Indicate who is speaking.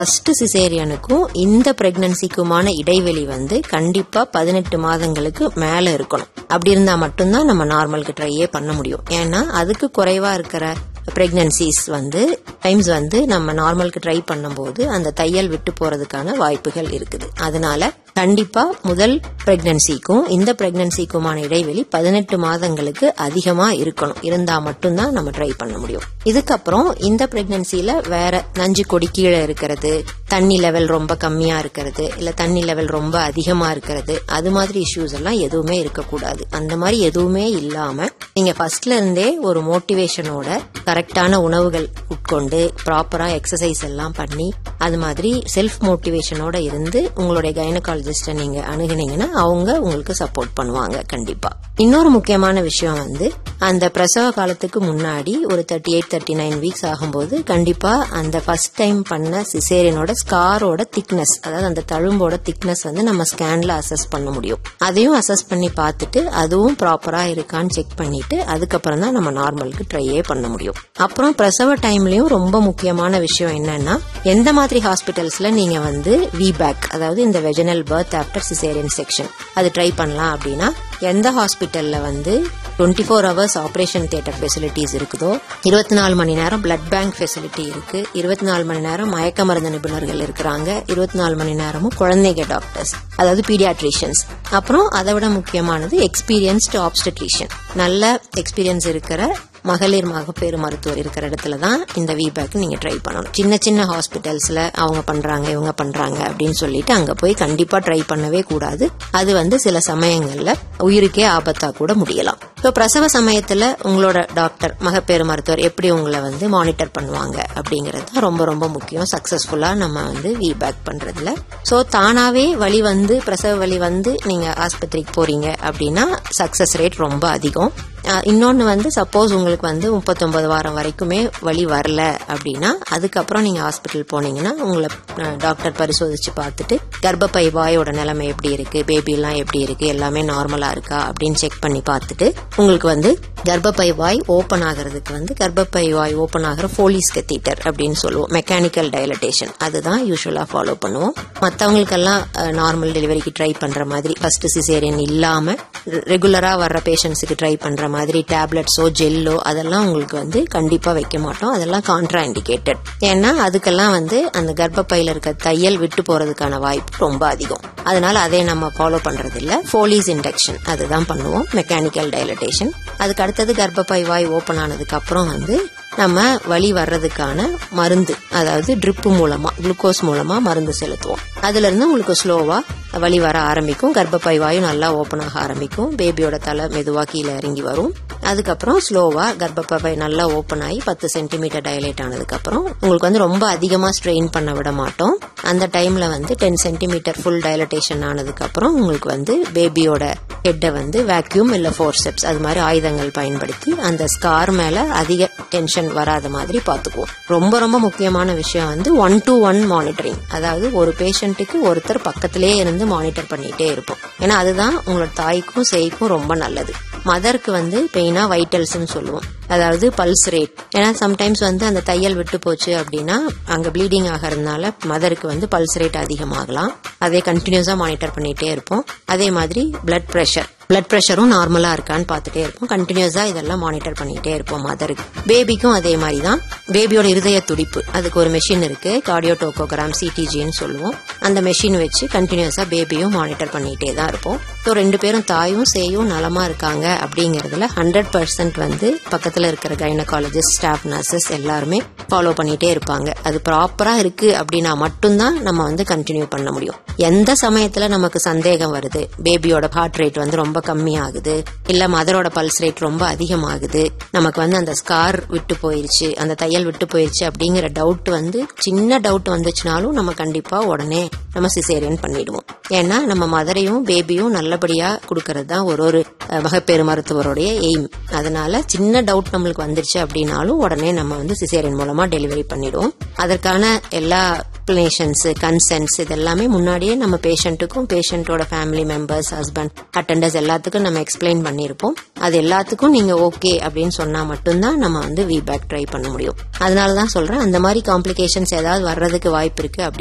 Speaker 1: first சிசேரியனுக்கும் இந்த பிரெக்னன்சிக்குமான இடைவெளி வந்து கண்டிப்பா பதினெட்டு மாதங்களுக்கு மேல இருக்கணும் அப்படி இருந்தா மட்டும்தான் நம்ம நார்மலுக்கு ட்ரையே பண்ண முடியும் ஏன்னா அதுக்கு குறைவா இருக்கிற பிரெக்னன்சிஸ் வந்து டைம்ஸ் வந்து நம்ம நார்மலுக்கு ட்ரை பண்ணும்போது அந்த தையல் விட்டு போறதுக்கான வாய்ப்புகள் இருக்குது அதனால கண்டிப்பா முதல் பிரெக்னன்சிக்கும் இந்த பிரெக்னன்சிக்குமான இடைவெளி பதினெட்டு மாதங்களுக்கு அதிகமா இருக்கணும் இருந்தா மட்டும்தான் நம்ம ட்ரை பண்ண முடியும் இதுக்கப்புறம் இந்த பிரெக்னன்சில வேற நஞ்சு கொடி கீழே இருக்கிறது தண்ணி லெவல் ரொம்ப கம்மியா இருக்கிறது இல்ல தண்ணி லெவல் ரொம்ப அதிகமா இருக்கிறது அது மாதிரி இஷ்யூஸ் எல்லாம் எதுவுமே இருக்கக்கூடாது அந்த மாதிரி எதுவுமே இல்லாம நீங்க ஃபர்ஸ்ட்ல இருந்தே ஒரு மோட்டிவேஷனோட கரெக்டான உணவுகள் உட்கொண்டு ப்ராப்பரா எக்ஸசைஸ் எல்லாம் பண்ணி அது மாதிரி செல்ஃப் மோட்டிவேஷனோட இருந்து உங்களுடைய கைனகாலஜிஸ்ட நீங்க அணுகுனீங்கன்னா அவங்க உங்களுக்கு சப்போர்ட் பண்ணுவாங்க கண்டிப்பா இன்னொரு முக்கியமான விஷயம் வந்து அந்த பிரசவ காலத்துக்கு முன்னாடி ஒரு thirty eight thirty nine weeks ஆகும்போது கண்டிப்பா அந்த ஃபர்ஸ்ட் டைம் பண்ண சிசேரியனோட ஸ்காரோட திக்னஸ் அதாவது அந்த தழும்போட திக்னஸ் வந்து நம்ம ஸ்கேன்ல அசஸ் பண்ண முடியும் அதையும் அசஸ் பண்ணி பார்த்துட்டு அதுவும் ப்ராப்பரா இருக்கான்னு செக் பண்ணிட்டு அதுக்கப்புறம் தான் நம்ம நார்மலுக்கு ட்ரையே பண்ண முடியும் அப்புறம் பிரசவ டைம்லயும் ரொம்ப முக்கியமான விஷயம் என்னன்னா எந்த மாதிரி ஹாஸ்பிட்டல்ஸ்ல நீங்க வந்து விபேக் அதாவது இந்த vaginal birth after caesarean section அது ட்ரை பண்ணலாம் அப்படின்னா எந்த ஹாஸ்பிட்டல்ல வந்து twenty four hours operation theatre facilities இருக்குதோ இருபத்தி நாலு மணி நேரம் பிளட் பேங்க் ஃபெசிலிட்டி இருக்கு இருபத்தி நாலு மணி நேரம் மயக்க மருந்து நிபுணர்கள் இருக்கிறாங்க இருபத்தி நாலு மணி நேரமும் குழந்தைங்க டாக்டர்ஸ் அதாவது பீடியாட்ரிஷியன்ஸ் அப்புறம் அதை விட முக்கியமானது எக்ஸ்பீரியன்ஸ்டு ஆப்ஸ்டட்ரிஷியன் நல்ல எக்ஸ்பீரியன்ஸ் இருக்கிற மகளிர் மகப்பேறு மருத்துவர் இருக்கிற இடத்துல தான் இந்த விபேக் நீங்க ட்ரை பண்ணணும் சின்ன சின்ன ஹாஸ்பிட்டல்ஸ்ல அவங்க பண்றாங்க இவங்க பண்றாங்க அப்படின்னு சொல்லிட்டு அங்க போய் கண்டிப்பா ட்ரை பண்ணவே கூடாது அது வந்து சில சமயங்கள்ல உயிருக்கே ஆபத்தா கூட முடியலாம் இப்போ பிரசவ சமயத்துல உங்களோட டாக்டர் மகப்பேறு மருத்துவர் எப்படி உங்களை வந்து மானிட்டர் பண்ணுவாங்க அப்படிங்கிறது தான் ரொம்ப ரொம்ப முக்கியம் சக்சஸ்ஃபுல்லா நம்ம வந்து விபேக் பண்றதுல ஸோ தானாவே வழி வந்து பிரசவ வழி வந்து நீங்க ஆஸ்பத்திரிக்கு போறீங்க அப்படின்னா சக்சஸ் ரேட் ரொம்ப அதிகம் இன்னொன்று வந்து சப்போஸ் உங்களுக்கு வந்து முப்பத்தொன்பது வாரம் வரைக்குமே வழி வரல அப்படின்னா அதுக்கப்புறம் நீங்கள் ஹாஸ்பிட்டல் போனீங்கன்னா உங்களை டாக்டர் பரிசோதிச்சு பார்த்துட்டு கர்ப்பப்பை வாயோட நிலைமை எப்படி இருக்கு பேபிலாம் எப்படி இருக்கு எல்லாமே நார்மலா இருக்கா அப்படின்னு செக் பண்ணி பார்த்துட்டு உங்களுக்கு வந்து கர்ப்பப்பை வாய் ஓப்பன் ஆகிறதுக்கு வந்து கர்ப்பப்பை வாய் ஓப்பன் ஆகிற போலீஸ் கத்தீட்டர் அப்படின்னு சொல்லுவோம் மெக்கானிக்கல் டைலட்டேஷன் அதுதான் யூஸ்வலா ஃபாலோ பண்ணுவோம் மற்றவங்களுக்கெல்லாம் நார்மல் டெலிவரிக்கு ட்ரை பண்ற மாதிரி ஃபர்ஸ்ட் சிசேரியன் இல்லாம ரெகுலரா வர்ற பேஷண்ட்ஸுக்கு ட்ரை பண்ற மாதிரி டேப்லெட்ஸோ ஜெல்லோ அதெல்லாம் உங்களுக்கு வந்து கண்டிப்பா வைக்க மாட்டோம் அதெல்லாம் கான்ட்ரா இண்டிகேட்டட் ஏன்னா அதுக்கெல்லாம் வந்து அந்த கர்ப்பப்பையில இருக்க தையல் விட்டு போறதுக்கான வாய்ப்பு ரொம்ப அதிகம் அதனால அதை நம்ம ஃபாலோ பண்றது இல்ல போலீஸ் இண்டக்ஷன் அதுதான் பண்ணுவோம் மெக்கானிக்கல் டைலட்டேஷன் அதுக்கு அடுத்தது கர்ப்பப்பை வாய் ஓபன் ஆனதுக்கு அப்புறம் வந்து நம்ம வழி வர்றதுக்கான மருந்து அதாவது ட்ரிப்பு மூலமா குளுக்கோஸ் மூலமா மருந்து செலுத்துவோம் அதுல இருந்து உங்களுக்கு ஸ்லோவா வழி வர ஆரம்பிக்கும் கர்ப்பப்பை வாயும் நல்லா ஓப்பன் ஆக ஆரம்பிக்கும் பேபியோட தலை மெதுவா கீழே இறங்கி வரும் அதுக்கப்புறம் ஸ்லோவா கர்ப்பப்பை நல்லா ஓப்பன் ஆகி பத்து சென்டிமீட்டர் டைலேட் ஆனதுக்கு அப்புறம் உங்களுக்கு வந்து ரொம்ப அதிகமா ஸ்ட்ரெயின் பண்ண விட மாட்டோம் அந்த டைம்ல வந்து டென் சென்டிமீட்டர் ஃபுல் டைலட்டேஷன் ஆனதுக்கு அப்புறம் உங்களுக்கு வந்து பேபியோட ஹெட்டை வந்து வேக்யூம் இல்ல ஃபோர்செப்ஸ் அது மாதிரி ஆயுதங்கள் பயன்படுத்தி அந்த ஸ்கார் மேல அதிக டென்ஷன் வராத மாதிரி பாத்துக்குவோம் ரொம்ப ரொம்ப முக்கியமான விஷயம் வந்து ஒன் டு ஒன் மானிட்டரிங் அதாவது ஒரு பேஷண்ட்டுக்கு ஒருத்தர் பக்கத்திலே இருந்து மானிட்டர் பண்ணிட்டே இருப்போம் ஏன்னா அதுதான் உங்களோட தாய்க்கும் சேய்க்கும் ரொம்ப நல்லது மதருக்கு வந்து பெயினா வைட்டல்ஸ்னு சொல்லுவோம் அதாவது பல்ஸ் ரேட் ஏன்னா சம்டைம்ஸ் வந்து அந்த தையல் விட்டு போச்சு அப்படின்னா அங்க ப்ளீடிங் ஆகிறதுனால மதருக்கு வந்து பல்ஸ் ரேட் அதிகமாகலாம் அதை கண்டினியூஸா மானிட்டர் பண்ணிட்டே இருப்போம் அதே மாதிரி பிளட் ப்ரெஷர் பிளட் ப்ரெஷரும் நார்மலா இருக்கான்னு பார்த்துட்டே இருப்போம் கண்டினியூஸா இதெல்லாம் மானிட்டர் பண்ணிட்டே இருப்போம் மதருக்கு பேபிக்கும் அதே மாதிரி தான் பேபியோட இருதய துடிப்பு அதுக்கு ஒரு மெஷின் இருக்கு கார்டியோ டோகோகிராம் சிடிஜின்னு சொல்லுவோம் அந்த மெஷின் வச்சு கண்டினியூஸா பேபியும் மானிட்டர் பண்ணிட்டே தான் இருப்போம் ஸோ ரெண்டு பேரும் தாயும் சேயும் நலமா இருக்காங்க அப்படிங்கறதுல ஹண்ட்ரட் பர்சன்ட் வந்து பக்கத்துல இருக்கிற கைனகாலஜிஸ்ட் ஸ்டாஃப் நர்சஸ் எல்லாருமே ஃபாலோ பண்ணிட்டே இருப்பாங்க அது ப்ராப்பரா இருக்கு அப்படின்னா மட்டும்தான் நம்ம வந்து கண்டினியூ பண்ண முடியும் எந்த சமயத்துல நமக்கு சந்தேகம் வருது பேபியோட ஹார்ட் ரேட் வந்து ரொம்ப கம்மியாகுது இல்ல மதரோட பல்ஸ் ரேட் ரொம்ப அதிகமாகுது நமக்கு வந்து அந்த ஸ்கார் விட்டு போயிருச்சு அந்த தையல் விட்டு போயிருச்சு அப்படிங்கிற டவுட் வந்து சின்ன டவுட் வந்துச்சுனாலும் நம்ம கண்டிப்பா உடனே நம்ம சிசேரியன் பண்ணிடுவோம் ஏன்னா நம்ம மதரையும் பேபியும் நல்லபடியா கொடுக்கறது தான் ஒரு ஒரு மகப்பேறு மருத்துவருடைய எய்ம் அதனால சின்ன டவுட் நம்மளுக்கு வந்துருச்சு அப்படின்னாலும் உடனே நம்ம வந்து சிசேரியன் மூலமா டெலிவரி பண்ணிடுவோம் அதற்கான எல்லா எக்ஸ்பிளனேஷன்ஸ் கன்சென்ட்ஸ் இது எல்லாமே முன்னாடியே நம்ம பேஷண்ட்டுக்கும் பேஷண்ட்டோட ஃபேமிலி மெம்பர்ஸ் ஹஸ்பண்ட் அட்டண்டர்ஸ் எல்லாத்துக்கும் நம்ம எக்ஸ்பிளைன் பண்ணியிருப்போம் அது எல்லாத்துக்கும் நீங்க ஓகே அப்படின்னு சொன்னா மட்டும்தான் நம்ம வந்து விபேக் ட்ரை பண்ண முடியும் அதனால தான் சொல்றேன் அந்த மாதிரி காம்ப்ளிகேஷன்ஸ் ஏதாவது வர்றதுக்கு வாய்ப்பு இருக்கு